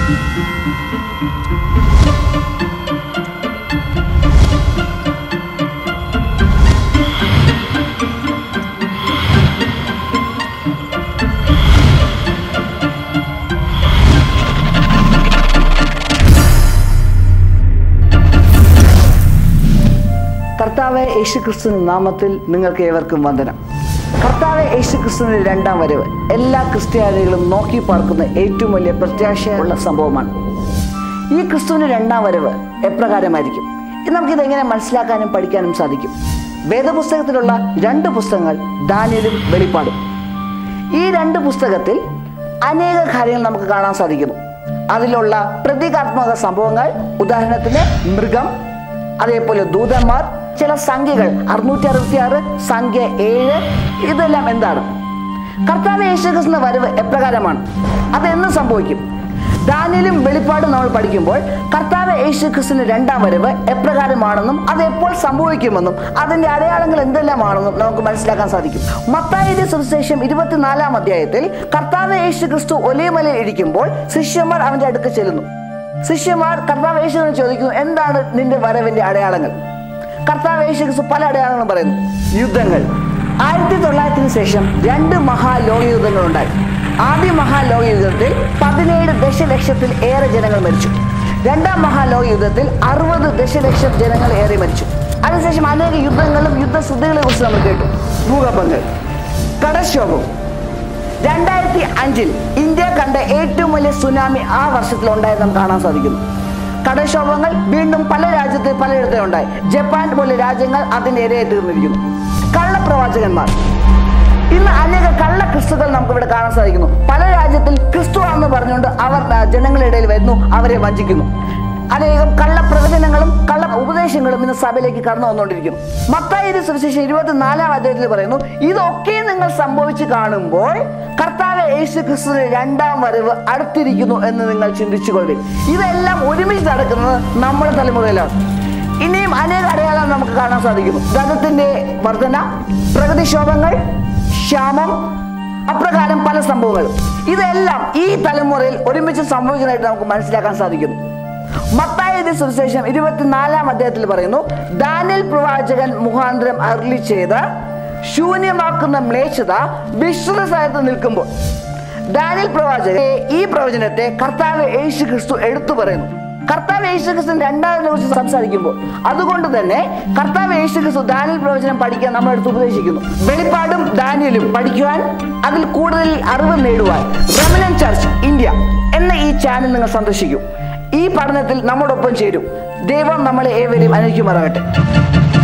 കർത്താവ് യേശു ക്രിസ്തുവിന്റെ നാമത്തിൽ നിങ്ങൾക്ക് ഏവർക്കും വന്ദനം കർത്താവ് യേശു ക്രിസ്തുവിന്റെ രണ്ടാം വരവ് എല്ലാ ക്രിസ്ത്യാനികളും നോക്കി പാർക്കുന്ന ഏറ്റവും വലിയ പ്രത്യാശയുള്ള സംഭവമാണ് ഈ ക്രിസ്തുവിന്റെ രണ്ടാം വരവ് എപ്രകാരമായിരിക്കും ഇത് നമുക്കിത് എങ്ങനെ മനസ്സിലാക്കാനും പഠിക്കാനും സാധിക്കും വേദപുസ്തകത്തിലുള്ള രണ്ട് പുസ്തകങ്ങൾ ദാനിയലും വെളിപ്പാടും ഈ രണ്ട് പുസ്തകത്തിൽ അനേക കാര്യങ്ങൾ നമുക്ക് കാണാൻ സാധിക്കുന്നു അതിലുള്ള പ്രതീകാത്മക സംഭവങ്ങൾ ഉദാഹരണത്തിന് മൃഗം അതേപോലെ ദൂതന്മാർ ചില സംഖ്യകൾ അറുന്നൂറ്റി അറുപത്തി ആറ് സംഖ്യ ഏഴ് ഇതെല്ലാം എന്താണ് കർത്താവ് യേശുക്രിസ്തുവിന്റെ വരവ് എപ്രകാരമാണ് അതെന്ന് സംഭവിക്കും ദാനിയലും വെളിപ്പാടും നമ്മൾ പഠിക്കുമ്പോൾ കർത്താവ് യേശു ക്രിസ്തുവിന്റെ രണ്ടാം വരവ് എപ്രകാരമാണെന്നും അത് എപ്പോൾ സംഭവിക്കുമെന്നും അതിന്റെ അടയാളങ്ങൾ എന്തെല്ലാമാണെന്നും നമുക്ക് മനസ്സിലാക്കാൻ സാധിക്കും മത്തായിയുടെ സുവിശേഷം ഇരുപത്തിനാലാം അധ്യായത്തിൽ കർത്താവ് യേശു ക്രിസ്തു ഒലേമലയിൽ ഇരിക്കുമ്പോൾ ശിഷ്യന്മാർ അവന്റെ അടുക്ക് ചെല്ലുന്നു ശിഷ്യന്മാർ കർത്താവ് യേശുവിനെ ചോദിക്കുന്നു എന്താണ് നിന്റെ വരവിന്റെ അടയാളങ്ങൾ കർത്താവ് യേശു ക്രിസ്തു പല അടയാളങ്ങളും പറയുന്നു യുദ്ധങ്ങൾ ആയിരത്തി തൊള്ളായിരത്തിന് ശേഷം രണ്ട് മഹാലോക യുദ്ധങ്ങൾ ഉണ്ടായി ആദ്യ മഹാലോക യുദ്ധത്തിൽ പതിനേഴ് ദശലക്ഷത്തിൽ ഏറെ ജനങ്ങൾ മരിച്ചു രണ്ടാം മഹാലോക യുദ്ധത്തിൽ അറുപത് ദശലക്ഷം ജനങ്ങൾ ഏറെ മരിച്ചു അതിനുശേഷം അനേക യുദ്ധങ്ങളും യുദ്ധശ്രുതികളെ കുറിച്ച് നമ്മൾ കേട്ടു ഭൂകമ്പങ്ങൾ കടക്ഷോഭം രണ്ടായിരത്തി അഞ്ചിൽ ഇന്ത്യ കണ്ട ഏറ്റവും വലിയ സുനാമി ആ വർഷത്തിൽ ഉണ്ടായത് നമുക്ക് കാണാൻ സാധിക്കുന്നു കടക്ഷോഭങ്ങൾ വീണ്ടും പല രാജ്യത്ത് പലയിടത്തും ഉണ്ടായി ജപ്പാൻ പോലെ രാജ്യങ്ങൾ അതിന്റെ ഇരയെ തീർന്നിരിക്കുന്നു കള്ളപ്രവാചകന്മാർ ഇന്ന് അനേക കള്ള ക്രിസ്തുക്കൾ നമുക്ക് ഇവിടെ കാണാൻ സാധിക്കുന്നു പല രാജ്യത്തിൽ ക്രിസ്തു ആണെന്ന് പറഞ്ഞുകൊണ്ട് അവർ ആ, ജനങ്ങളുടെ ഇടയിൽ വരുന്നു അവരെ വഞ്ചിക്കുന്നു അനേകം കള്ള പ്രവചനങ്ങളും കള്ള ഉപദേശങ്ങളും ഇന്ന് സഭയിലേക്ക് കടന്നു വന്നുകൊണ്ടിരിക്കുന്നു മത്തായി സുവിശേഷം ഇരുപത്തിനാലാം അധ്യായത്തിൽ പറയുന്നു ഇതൊക്കെ നിങ്ങൾ സംഭവിച്ചു കാണുമ്പോൾ കർത്താവ് യേശു ക്രിസ്തുവിന്റെ രണ്ടാം വരവ് അടുത്തിരിക്കുന്നു എന്ന് നിങ്ങൾ ചിന്തിച്ചുകൊള്ളി ഇതെല്ലാം ഒരുമിച്ച് നടക്കുന്നത് നമ്മുടെ തലമുറയിലാണ് ഇനിയും അനേക അടയാളം നമുക്ക് കാണാൻ സാധിക്കുന്നു ധനത്തിന്റെ വർധന പ്രകൃതിക്ഷോഭങ്ങൾ ക്ഷാമം അപ്രകാരം പല സംഭവങ്ങളും ഇതെല്ലാം ഈ തലമുറയിൽ ഒരുമിച്ച് സംഭവിക്കുന്നതായിട്ട് നമുക്ക് മനസ്സിലാക്കാൻ സാധിക്കുന്നു മത്തായുടെ സുവിശേഷം ഇരുപത്തിനാലാം അധ്യായത്തിൽ പറയുന്നു ദാനിൽ പ്രവാചകൻ മുഖാന്തരം അരുളി ചെയ്ത് ശൂന്യമാക്കുന്ന മ്ലേച്ഛത വിശ്വത സ്ഥലത്ത് നിൽക്കുമ്പോൾ ദാനിൽ പ്രവാചകൻ ഈ പ്രവചനത്തെ കർത്താവ് യേശു ക്രിസ്തു എടുത്തു പറയുന്നു കർത്താവ് യേശു ക്രിസ്തു രണ്ടാമതിനെ കുറിച്ച് സംസാരിക്കുമ്പോൾ അതുകൊണ്ട് തന്നെ കർത്താവ് യേശു ക്രിസ്തു ദാനിൽ പ്രവചനം പഠിക്കാൻ നമ്മുടെ അടുത്ത് ഉപദേശിക്കുന്നു വെളിപ്പാടും ദാനിയലും പഠിക്കുവാൻ അതിൽ കൂടുതൽ അറിവ് നേടുവാൻ റെമനൻ ചർച്ച് ഇന്ത്യ എന്ന ഈ ചാനൽ നിങ്ങൾ സന്ദർശിക്കൂ ഈ പഠനത്തിൽ നമ്മോടൊപ്പം ചേരും ദൈവം നമ്മളെ ഏവരെയും അനുഭവിക്കുമാറാകട്ടെ